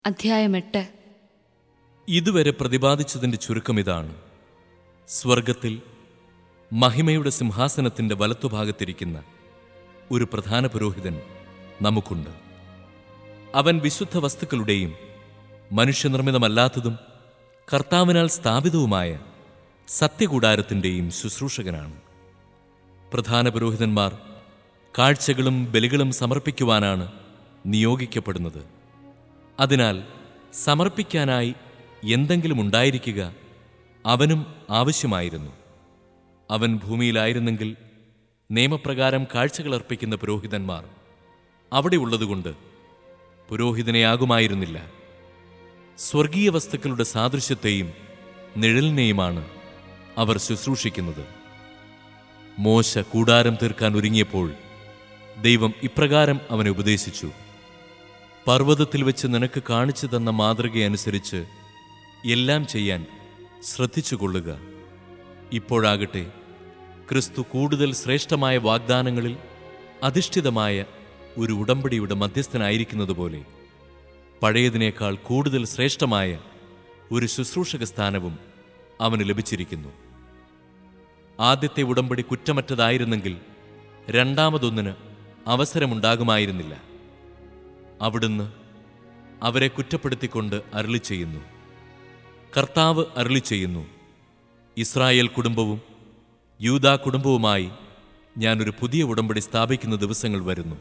അധ്യായം എട്ട് ഇതുവരെ പ്രതിപാദിച്ചതിന്റെ ചുരുക്കം ഇതാണ് സ്വർഗത്തിൽ മഹിമയുടെ സിംഹാസനത്തിന്റെ വലത്തുഭാഗത്തിരിക്കുന്ന ഒരു പ്രധാന പുരോഹിതൻ നമുക്കുണ്ട് അവൻ വിശുദ്ധ വസ്തുക്കളുടെയും മനുഷ്യനിർമ്മിതമല്ലാത്തതും കർത്താവിനാൽ സ്ഥാപിതവുമായ സത്യകൂടാരത്തിൻ്റെയും ശുശ്രൂഷകനാണ് പ്രധാന പുരോഹിതന്മാർ കാഴ്ചകളും ബലികളും സമർപ്പിക്കുവാനാണ് നിയോഗിക്കപ്പെടുന്നത് അതിനാൽ സമർപ്പിക്കാനായി എന്തെങ്കിലും ഉണ്ടായിരിക്കുക അവനും ആവശ്യമായിരുന്നു അവൻ ഭൂമിയിലായിരുന്നെങ്കിൽ നിയമപ്രകാരം കാഴ്ചകൾ അർപ്പിക്കുന്ന പുരോഹിതന്മാർ അവിടെ ഉള്ളതുകൊണ്ട് പുരോഹിതനെയാകുമായിരുന്നില്ല സ്വർഗീയ വസ്തുക്കളുടെ സാദൃശ്യത്തെയും നിഴലിനെയുമാണ് അവർ ശുശ്രൂഷിക്കുന്നത് മോശ കൂടാരം തീർക്കാൻ ഒരുങ്ങിയപ്പോൾ ദൈവം ഇപ്രകാരം അവനെ ഉപദേശിച്ചു പർവ്വതത്തിൽ വെച്ച് നിനക്ക് കാണിച്ചു തന്ന മാതൃകയനുസരിച്ച് എല്ലാം ചെയ്യാൻ ശ്രദ്ധിച്ചുകൊള്ളുക ഇപ്പോഴാകട്ടെ ക്രിസ്തു കൂടുതൽ ശ്രേഷ്ഠമായ വാഗ്ദാനങ്ങളിൽ അധിഷ്ഠിതമായ ഒരു ഉടമ്പടിയുടെ മധ്യസ്ഥനായിരിക്കുന്നതുപോലെ പഴയതിനേക്കാൾ കൂടുതൽ ശ്രേഷ്ഠമായ ഒരു ശുശ്രൂഷക സ്ഥാനവും അവന് ലഭിച്ചിരിക്കുന്നു ആദ്യത്തെ ഉടമ്പടി കുറ്റമറ്റതായിരുന്നെങ്കിൽ രണ്ടാമതൊന്നിന് അവസരമുണ്ടാകുമായിരുന്നില്ല അവിടുന്ന് അവരെ കുറ്റപ്പെടുത്തിക്കൊണ്ട് അരുളി ചെയ്യുന്നു കർത്താവ് അരുളി ചെയ്യുന്നു ഇസ്രായേൽ കുടുംബവും യൂദാ കുടുംബവുമായി ഞാനൊരു പുതിയ ഉടമ്പടി സ്ഥാപിക്കുന്ന ദിവസങ്ങൾ വരുന്നു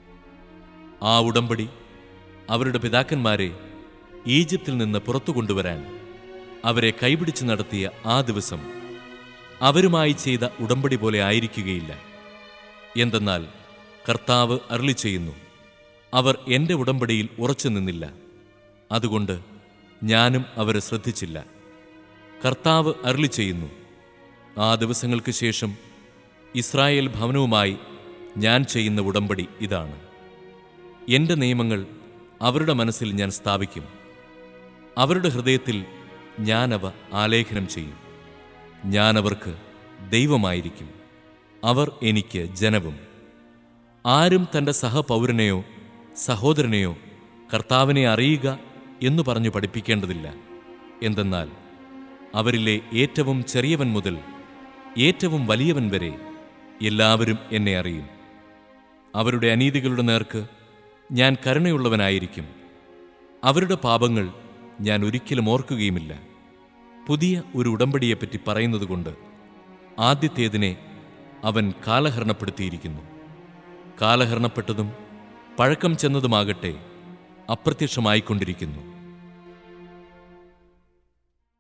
ആ ഉടമ്പടി അവരുടെ പിതാക്കന്മാരെ ഈജിപ്തിൽ നിന്ന് പുറത്തു കൊണ്ടുവരാൻ അവരെ കൈപിടിച്ച് നടത്തിയ ആ ദിവസം അവരുമായി ചെയ്ത ഉടമ്പടി പോലെ ആയിരിക്കുകയില്ല എന്തെന്നാൽ കർത്താവ് അരുളി ചെയ്യുന്നു അവർ എൻ്റെ ഉടമ്പടിയിൽ ഉറച്ചു നിന്നില്ല അതുകൊണ്ട് ഞാനും അവരെ ശ്രദ്ധിച്ചില്ല കർത്താവ് അരുളി ചെയ്യുന്നു ആ ദിവസങ്ങൾക്ക് ശേഷം ഇസ്രായേൽ ഭവനവുമായി ഞാൻ ചെയ്യുന്ന ഉടമ്പടി ഇതാണ് എൻ്റെ നിയമങ്ങൾ അവരുടെ മനസ്സിൽ ഞാൻ സ്ഥാപിക്കും അവരുടെ ഹൃദയത്തിൽ ഞാനവ ആലേഖനം ചെയ്യും ഞാൻ അവർക്ക് ദൈവമായിരിക്കും അവർ എനിക്ക് ജനവും ആരും തൻ്റെ സഹപൗരനെയോ സഹോദരനെയോ കർത്താവിനെ അറിയുക എന്ന് പറഞ്ഞു പഠിപ്പിക്കേണ്ടതില്ല എന്തെന്നാൽ അവരിലെ ഏറ്റവും ചെറിയവൻ മുതൽ ഏറ്റവും വലിയവൻ വരെ എല്ലാവരും എന്നെ അറിയും അവരുടെ അനീതികളുടെ നേർക്ക് ഞാൻ കരുണയുള്ളവനായിരിക്കും അവരുടെ പാപങ്ങൾ ഞാൻ ഒരിക്കലും ഓർക്കുകയുമില്ല പുതിയ ഒരു ഉടമ്പടിയെപ്പറ്റി പറയുന്നതുകൊണ്ട് ആദ്യത്തേതിനെ അവൻ കാലഹരണപ്പെടുത്തിയിരിക്കുന്നു കാലഹരണപ്പെട്ടതും പഴക്കം ചെന്നതുമാകട്ടെ അപ്രത്യക്ഷമായിക്കൊണ്ടിരിക്കുന്നു